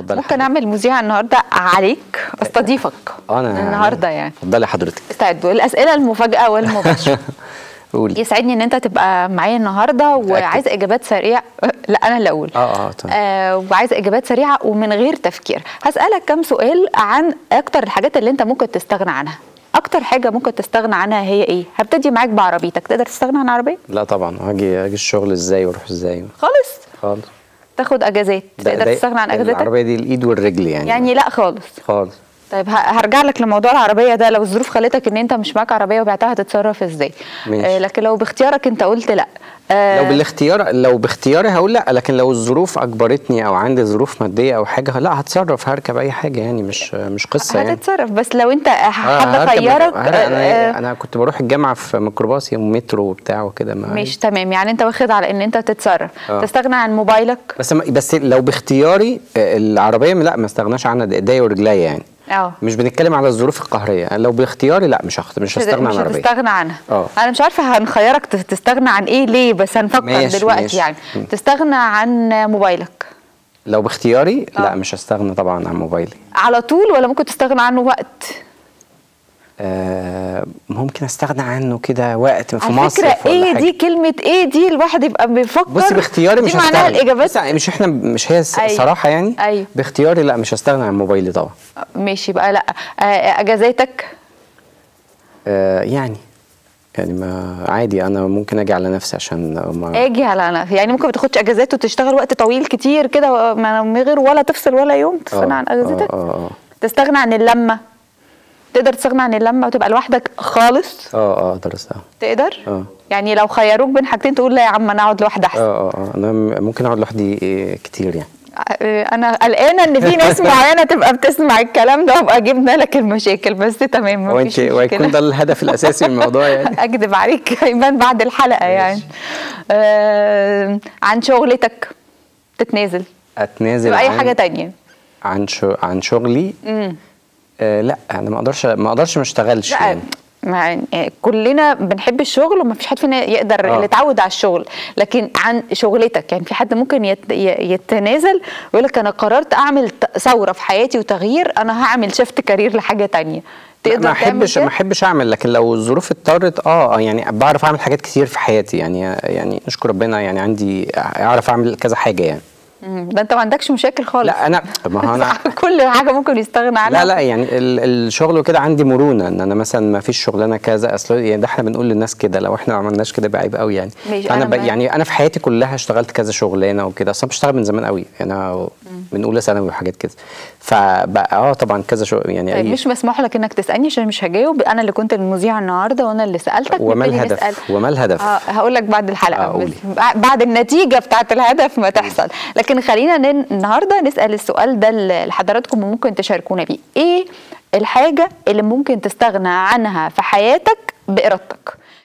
اتفضلي ممكن حضرتك. اعمل مذيع النهارده عليك استضيفك انا النهارده يعني اتفضلي حضرتك استعدوا الاسئله المفاجاه والمباشره قولي يسعدني ان انت تبقى معايا النهارده وعايزه اجابات سريعه لا انا اللي اقول اه اه تمام آه وعايزه اجابات سريعه ومن غير تفكير هسالك كم سؤال عن اكتر الحاجات اللي انت ممكن تستغنى عنها اكتر حاجه ممكن تستغنى عنها هي ايه هبتدي معاك بعربيتك تقدر تستغنى عن عربيه لا طبعا هاجي هاجي الشغل ازاي واروح ازاي خالص خالص تاخد اجازات ده- تقدر ده- تستغنى عن اجازاتك العربيه دي الايد والرجل يعني يعني لا خالص خالص طيب ه- هرجع لك لموضوع العربيه ده لو الظروف خلتك ان انت مش معاك عربيه وبعتها هتتصرف ازاي ماشي. آه لكن لو باختيارك انت قلت لا آه لو بالاختيار لو باختياري هقول لا لكن لو الظروف اجبرتني او عندي ظروف ماديه او حاجه لا هتصرف هركب اي حاجه يعني مش مش قصه يعني هتتصرف بس لو انت آه، حد هركب- خيرك هر- انا آه، انا كنت بروح الجامعه في ميكروباص ومترو وبتاع وكده ما- مش تمام يعني انت واخد على ان انت تتصرف آه. تستغنى عن موبايلك بس ما- بس لو باختياري آه، العربيه لا ما استغناش عنها ده ايديا ورجليا يعني اه مش بنتكلم على الظروف القهريه يعني لو باختياري لا مش هخت... مش هستغنى عن مش العربيه هتستغنى عنها اه. انا مش عارفه هنخيرك تس- تستغنى عن ايه ليه بس هنفكر ماشي، دلوقتي ماشي. يعني م. تستغنى عن موبايلك لو باختياري اه. لا مش هستغنى طبعا عن موبايلي على طول ولا ممكن تستغنى عنه وقت آه ممكن استغنى عنه كده وقت في على مصر فكره ايه دي كلمه ايه دي الواحد يبقى بيفكر بصي باختياري مش دي معناها هستغنى الاجابات بس مش احنا مش هي أيوة. صراحه يعني أيوة. باختياري لا مش هستغنى عن موبايلي طبعا ماشي بقى لا آه، اجازاتك آه يعني يعني ما عادي انا ممكن اجي على نفسي عشان ما اجي على انا يعني ممكن ما تاخدش اجازات وتشتغل وقت طويل كتير كده ما- من غير ولا تفصل ولا يوم تستغنى آه، عن اجازتك اه اه اه تستغنى عن اللمه تقدر تستغنى عن اللمه وتبقى لوحدك خالص اه اه درستها تقدر اه يعني لو خيروك بين حاجتين تقول لا يا عم انا اقعد لوحدي اه احسن اه اه انا م- ممكن اقعد لوحدي إيه، كتير يعني آه، انا قلقانه ان في ناس معينه تبقى بتسمع الكلام ده وابقى جبنا لك المشاكل بس تمام هو مفيش انت ويكون ده مشكله الهدف الاساسي من الموضوع يعني اكذب عليك هيبان بعد الحلقه يعني آه عن شغلتك تتنازل اتنازل تبقى اي عن- حاجه تانية عن شو عن شغلي امم آه لا انا ما اقدرش ما اقدرش ما اشتغلش لا يعني مع آه، كلنا بنحب الشغل وما فيش حد فينا يقدر آه. اللي اتعود على الشغل لكن عن شغلتك يعني في حد ممكن يت- ي- يتنازل ويقول لك انا قررت اعمل ت- ثوره في حياتي وتغيير انا هعمل شيفت كارير لحاجه تانية لا، تقدر ما تعمل احبش كده؟ ما احبش اعمل لكن لو الظروف اضطرت اه آه، يعني بعرف اعمل حاجات كتير في حياتي يعني يعني نشكر ربنا يعني عندي اعرف اعمل كذا حاجه يعني مم، ده انت ما عندكش مشاكل خالص لا انا ما هو انا كل حاجه ممكن يستغنى عنها لا لا يعني ال- الشغل وكده عندي مرونه ان انا مثلا ما فيش شغلانه كذا اصل يعني ده احنا بنقول للناس كده لو احنا ما عملناش كده بقى عيب قوي يعني ماشي، فانا أنا ب- معاك. يعني انا في حياتي كلها اشتغلت كذا شغلانه وكده اصلا بشتغل من زمان قوي انا من اولى ثانوي وحاجات كده فبقى اه طبعا كذا شغل يعني طيب اي مش مسموح لك انك تسالني عشان مش هجاوب انا اللي كنت المذيعه النهارده وانا اللي سالتك وما نبتدي الهدف نسأل. وما الهدف اه هقول لك بعد الحلقه آه، قولي. بس بع- بعد النتيجه بتاعت الهدف ما تحصل لكن خلينا نن- النهارده نسال السؤال ده ل- لحضراتكم وممكن تشاركونا بيه ايه الحاجه اللي ممكن تستغنى عنها في حياتك بارادتك